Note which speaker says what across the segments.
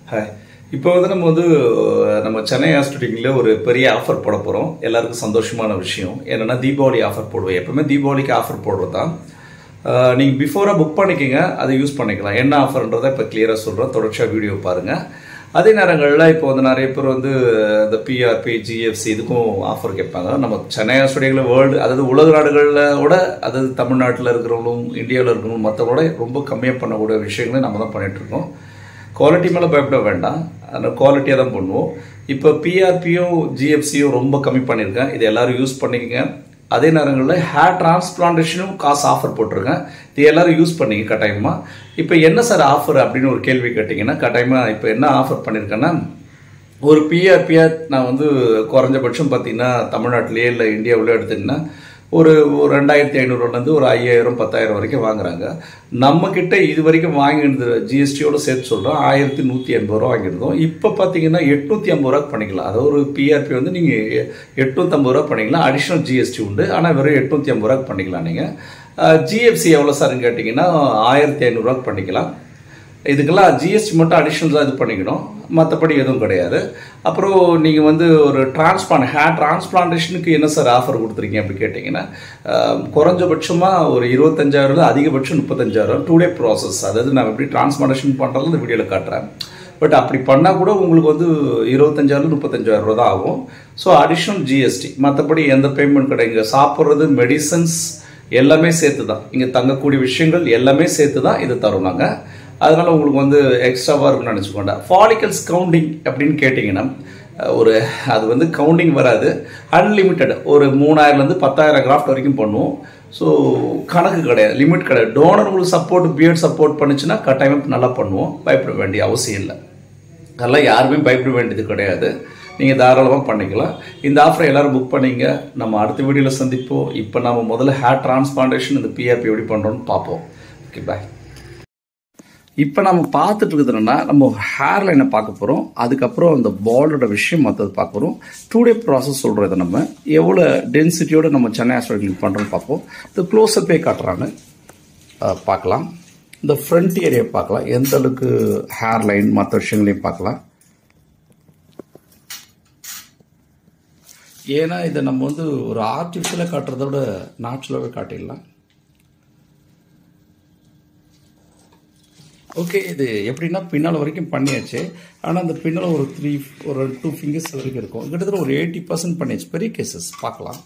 Speaker 1: Hi இப்போ வந்து நம்ம வந்து நம்ம சென்னை ஹாஸ்பிட்டலில் ஒரு பெரிய ஆஃபர் போட போகிறோம் எல்லாருக்கும் சந்தோஷமான விஷயம் என்னென்னா தீபாவளி ஆஃபர் போடுவோம் எப்பவுமே தீபாவளிக்கு ஆஃபர் போடுறது தான் நீங்கள் பிஃபோராக புக் பண்ணிக்கோங்க அதை யூஸ் பண்ணிக்கலாம் என்ன ஆஃபர்ன்றதை இப்போ கிளியராக சொல்கிறோம் தொடர்ச்சியாக வீடியோ பாருங்கள் அதே நேரங்களில் இப்போ வந்து நிறைய பேர் வந்து இந்த பிஆர்பி ஜிஎஃப்சி இதுக்கும் ஆஃபர் கேட்பாங்க நம்ம சென்னை ஹாஸ்பிட்டலில் வேர்ல்டு அதாவது உலக நாடுகளில் விட அதாவது தமிழ்நாட்டில் இருக்கிறவங்களும் இந்தியாவில் இருக்கிறவங்களும் மற்றவங்களோட ரொம்ப கம்மியாக பண்ணக்கூடிய விஷயங்களை நம்ம தான் பண்ணிட்டு இருக்கோம் குவாலிட்டி மேலே பயப்பட வேண்டாம் அந்த குவாலிட்டியாக தான் பண்ணுவோம் இப்போ பிஆர்பியும் ஜிஎஃப்சியும் ரொம்ப கம்மி பண்ணியிருக்கேன் இது எல்லாரும் யூஸ் பண்ணிக்கங்க அதே நேரங்களில் ஹேர் டிரான்ஸ்பிளான்டேஷனும் காசு ஆஃபர் போட்டிருக்கேன் இது எல்லாரும் யூஸ் பண்ணிங்க கட்டாயமாக இப்போ என்ன சார் ஆஃபர் அப்படின்னு ஒரு கேள்வி கேட்டிங்கன்னா கட்டாயமாக இப்போ என்ன ஆஃபர் பண்ணியிருக்கேன்னா ஒரு பிஆர்பிஆர் நான் வந்து குறைஞ்சபட்சம் பார்த்தீங்கன்னா தமிழ்நாட்டிலேயே இல்லை இந்தியாவிலே எடுத்திங்கன்னா ஒரு ஒரு ரெண்டாயிரத்தி ஐநூறுலேருந்து ஒரு ஐயாயிரம் பத்தாயிரம் வரைக்கும் வாங்குறாங்க நம்ம கிட்ட இது வரைக்கும் வாங்கினது ஜிஎஸ்டியோட சேர்த்து சொல்கிறோம் ஆயிரத்தி நூற்றி எண்பது ரூபா வாங்கியிருந்தோம் இப்போ பார்த்தீங்கன்னா எட்நூற்றி ஐம்பது ரூபா பண்ணிக்கலாம் அதாவது ஒரு பிஆர்பி வந்து நீங்கள் எட்நூற்றம்பது ரூபா பண்ணிக்கலாம் அடிஷ்னல் ஜிஎஸ்டி உண்டு ஆனால் வெறும் எட்நூற்றி ஐம்பது ரூபா பண்ணிக்கலாம் நீங்கள் ஜிஎஃப்சி எவ்வளோ சார்னு கேட்டிங்கன்னா ஆயிரத்தி ஐநூறுரூவா பண்ணிக்கலாம் இதுக்கெல்லாம் ஜிஎஸ்டி மட்டும் அடிஷ்னல் இது பண்ணிக்கணும் மற்றபடி எதுவும் கிடையாது அப்புறம் நீங்கள் வந்து ஒரு டிரான்ஸ்பிளான் ஹேர் டிரான்ஸ்பிளான்டேஷனுக்கு என்ன சார் ஆஃபர் கொடுத்துருக்கீங்க அப்படி கேட்டிங்கன்னா குறைஞ்சபட்சமாக ஒரு இருபத்தஞ்சாயிரம் அதிகபட்சம் முப்பத்தஞ்சாயிரம் டூ டே ப்ராசஸ் அதாவது நான் எப்படி டிரான்ஸ்பிளான்டேஷன் பண்ணுறது இந்த வீடியோவில் காட்டுறேன் பட் அப்படி பண்ணால் கூட உங்களுக்கு வந்து இருபத்தஞ்சாயிரம் முப்பத்தஞ்சாயிரம் ரூபா தான் ஆகும் ஸோ அடிஷ்னல் ஜிஎஸ்டி மற்றபடி எந்த பேமெண்ட் கிடையாது சாப்பிட்றது மெடிசன்ஸ் எல்லாமே சேர்த்து தான் இங்கே தங்கக்கூடிய விஷயங்கள் எல்லாமே சேர்த்து தான் இது தரும் நாங்கள் அதனால் உங்களுக்கு வந்து எக்ஸ்ட்ராவாக இருக்கும்னு நினச்சிக்கோண்டா ஃபாலிக்கல்ஸ் கவுண்டிங் அப்படின்னு கேட்டிங்கன்னா ஒரு அது வந்து கவுண்டிங் வராது அன்லிமிட்டெட் ஒரு மூணாயிரம்லேருந்து பத்தாயிரம் கிராஃப்ட் வரைக்கும் பண்ணுவோம் ஸோ கணக்கு கிடையாது லிமிட் கிடையாது டோனர் உங்களுக்கு சப்போர்ட் பிஎட் சப்போர்ட் பண்ணுச்சுன்னா கட்டாயமாக நல்லா பண்ணுவோம் பயப்பட வேண்டிய அவசியம் இல்லை அதெல்லாம் யாருமே பயப்பட வேண்டியது கிடையாது நீங்கள் தாராளமாக பண்ணிக்கலாம் இந்த ஆஃபரை எல்லோரும் புக் பண்ணிங்க நம்ம அடுத்த வீடியோவில் சந்திப்போம் இப்போ நம்ம முதல்ல ஹேர் டிரான்ஸ்பிளான்டேஷன் இந்த பிஆர்பி எப்படி பண்ணுறோன்னு பார்ப்போம் ஓகே பாய் இப்போ நம்ம பார்த்துட்டு இருக்கிறதுனா நம்ம ஹேர் லைனை பார்க்க போகிறோம் அதுக்கப்புறம் அந்த பாலோட விஷயம் மற்றது பார்க்க போகிறோம் டூ டே ப்ராசஸ் சொல்கிறத நம்ம எவ்வளோ டென்சிட்டியோட நம்ம சென்னை ஹாஸ்பிட்டல் பண்ணுறோன்னு பார்ப்போம் இந்த க்ளோஸ்அப்பே காட்டுறாங்க பார்க்கலாம் இந்த ஃப்ரண்ட் ஏரியா பார்க்கலாம் எந்த அளவுக்கு ஹேர் லைன் மற்ற விஷயங்களையும் பார்க்கலாம் ஏன்னா இதை நம்ம வந்து ஒரு ஆர்டிஃபிஷியலாக காட்டுறத விட நேச்சுரலாகவே காட்டிடலாம் ஓகே இது எப்படின்னா பின்னால் வரைக்கும் பண்ணியாச்சு ஆனால் அந்த பின்னால் ஒரு த்ரீ ஒரு டூ ஃபிங்கர்ஸ் வரைக்கும் இருக்கும் கிட்டத்தட்ட ஒரு எயிட்டி பர்சன்ட் பண்ணியாச்சு பெரிய கேசஸ் பார்க்கலாம்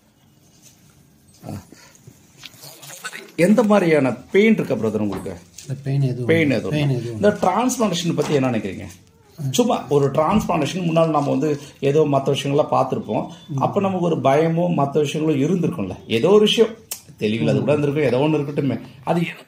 Speaker 1: எந்த மாதிரியான பெயின் இருக்கா பிரதர் உங்களுக்கு
Speaker 2: பெயின் எதுவும்
Speaker 1: பெயின் எதுவும் இந்த டிரான்ஸ்பிளான்டேஷன் பற்றி என்ன நினைக்கிறீங்க சும்மா ஒரு டிரான்ஸ்பிளான்டேஷன் முன்னால் நம்ம வந்து ஏதோ மற்ற விஷயங்கள்லாம் பார்த்துருப்போம் அப்போ நமக்கு ஒரு பயமோ மற்ற விஷயங்களும் இருந்திருக்கும்ல ஏதோ ஒரு விஷயம் தெளிவில் அது கூட இருந்திருக்கும் ஏதோ ஒன்று இருக்கட்டுமே அது என்ன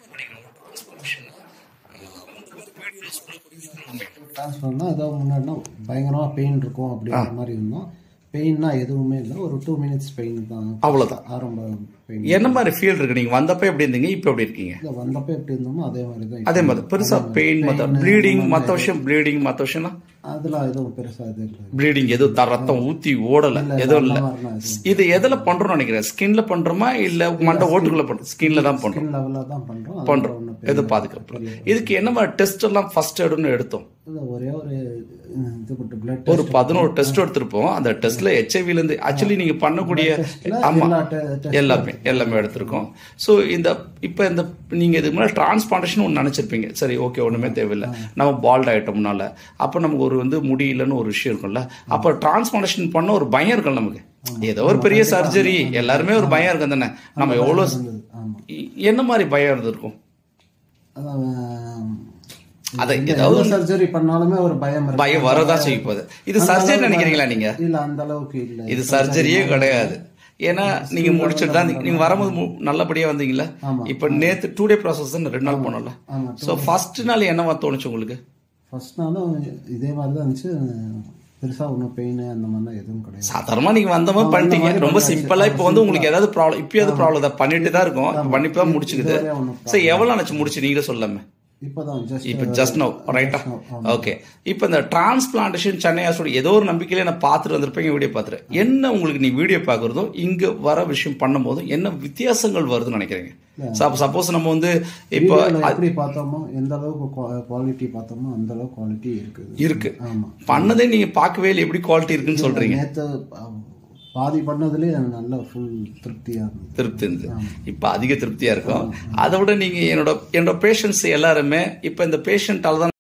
Speaker 2: டிரான்ஸ்ஃபர்னா ஏதோ முன்னாடினா பயங்கரமா பெயின் இருக்கும் அப்படிங்கிற மாதிரி இருந்தோம் பெயின்னா எதுவுமே இல்லை ஒரு டூ மினிட்ஸ் பெயின் தான்
Speaker 1: அவ்வளோதான்
Speaker 2: ஆரம்ப பெயின்
Speaker 1: என்ன மாதிரி ஃபீல் இருக்கு நீங்க வந்தப்ப எப்படி இருந்தீங்க இப்போ எப்படி இருக்கீங்க
Speaker 2: இல்லை வந்தப்போ எப்படி இருந்தோமோ அதே மாதிரி தான்
Speaker 1: அதே மாதிரி பெருசா பெயின் மத்த ப்ளீடிங் மத்த விஷயம் ப்ளீடிங் மத்த விஷயம்னா
Speaker 2: அதெல்லாம் எதுவும் பெருசா இது இல்லை
Speaker 1: ப்ளீடிங் எதுவும் த- ரத்தம் ஊத்தி ஓடல எதுவும் இல்ல
Speaker 2: அந்த மாதிரிலாம் எதுவும்
Speaker 1: இது எதுல பண்றோம்னு நினைக்கிறேன் ஸ்கின்ல பண்றோமா இல்ல மண்டை ஓட்டுக்குள்ள பண்றோம் ஸ்கின்ல தான் பண்றோம்
Speaker 2: ஸ்கின் லெவலில் தான் பண்றோம் அதனால
Speaker 1: பண்றோம்
Speaker 2: ஒண்ணும்
Speaker 1: எது பாதுகாப்பு இதுக்கு என்ன மாதிரி டெஸ்ட் எல்லாம் ஃபர்ஸ்ட் எடுன்னு எடுத்தோம்
Speaker 2: இல்லை ஒரே ஒரு இது கொடுத்து பிளட்
Speaker 1: ஒரு பதினோரு டெஸ்ட் எடுத்திருப்போம் அந்த டெஸ்ட்ல ஹெச்ஐவில இருந்து ஆக்சுவலி நீங்க பண்ணக்கூடிய ஆமா
Speaker 2: எல்லா te-
Speaker 1: எல்லாமே எல்லாமே எடுத்திருக்கோம் ஸோ இந்த இப்போ இந்த நீங்க இதுக்கு முன்னாடி டிரான்ஸ்பிளான்டேஷன் ஒன்று நினைச்சிருப்பீங்க சரி ஓகே ஒண்ணுமே தேவையில்லை நம்ம பால்ட் ஆயிட்டோம்னால அப்போ நமக்கு ஒரு வந்து முடியலன்னு ஒரு விஷயம் இருக்கும்ல அப்போ டிரான்ஸ்பிளான்டேஷன் பண்ண ஒரு பயம் இருக்கும் நமக்கு ஏதோ ஒரு பெரிய சர்ஜரி எல்லாருமே ஒரு பயம் இருக்கும் தானே நம்ம எவ்வளோ
Speaker 2: ஆமா
Speaker 1: என்ன மாதிரி பயம் இருந்திருக்கும்
Speaker 2: அதான்
Speaker 1: அதை
Speaker 2: எவ்வளோ சர்ஜரி பண்ணாலுமே ஒரு பயம் இருக்கு
Speaker 1: பயம் வரதான் செய்ய போகுது இது சர்ஜரி நினைக்கிறீங்களா நீங்க
Speaker 2: இல்ல அந்த அளவுக்கு இல்ல
Speaker 1: இது சர்ஜரியே கிடையாது ஏன்னா நீங்க முடிச்சுட்டு தான் நீங்க வரும்போது மு- நல்லபடியா வந்தீங்களா
Speaker 2: ஆமா.
Speaker 1: இப்ப நேத்து டூ டே ப்ராசஸ் ரெண்டு நாள் போனோம்ல
Speaker 2: ஆமா
Speaker 1: சோ ஃபர்ஸ்ட் நாள் என்னவா தோணுச்சு உங்களுக்கு
Speaker 2: ஃபர்ஸ்ட் நாளும் இதே மாதிரி தான் இருந்துச்சு பெருசா ஒன்றும் பெயின் அந்த மாதிரிலாம் எதுவும் கிடையாது
Speaker 1: சாதாரணமா நீங்க வந்த மாதிரி பண்ணிட்டீங்க ரொம்ப சிம்பிளா இப்போ வந்து உங்களுக்கு ஏதாவது ப்ராப்ளம் இப்பயாவது ப்ராப்ளம் தான் பண்ணிட்டு தான் இருக்கும் பண்ணிட்டு தான் முடிச்சுக்குது
Speaker 2: இதுவரை ஒண்ணும்
Speaker 1: சரி எவ்வளவு நினைச்சு முடிச்சு நீங்களே சொல்லாம
Speaker 2: இப்போதான் ஜஸ்ட்
Speaker 1: இப்போ ஜஸ்ட் நோ ரைட்டா ஓகே இப்போ இந்த டிரான்ஸ்பிளான்டேஷன் சென்னை ஹாஸ்பிட்டல் ஏதோ ஒரு நம்பிக்கையில நான் பார்த்துட்டு வந்திருப்பேன் வீடியோ பார்த்துட்டு என்ன உங்களுக்கு நீ வீடியோ பார்க்குறதும் இங்க வர விஷயம் பண்ணும்போதும் என்ன வித்தியாசங்கள் வருதுன்னு நினைக்கிறீங்க சப்போஸ் நம்ம வந்து இப்போ
Speaker 2: வீடியோல எப்படி பார்த்தோமோ எந்த அளவுக்கு குவாலிட்டி பார்த்தோமோ அந்த அளவுக்கு குவாலிட்டி இருக்குது
Speaker 1: இருக்கு
Speaker 2: ஆமா
Speaker 1: பண்ணதே நீங்க பார்க்கவே இல்லை எப்படி குவாலிட்டி இருக்குன்னு சொல்றீங்க
Speaker 2: நேற்று பாதி பண்ணதுலேயே எனக்கு நல்ல ஃபுல் திருப்தியா இருந்தது
Speaker 1: திருப்தி இருந்தது இப்போ அதிக திருப்தியா இருக்கும் அதை விட நீங்க என்னோட என்னோட பேஷண்ட்ஸ் எல்லாருமே இப்போ இந்த பேஷண்டால தான்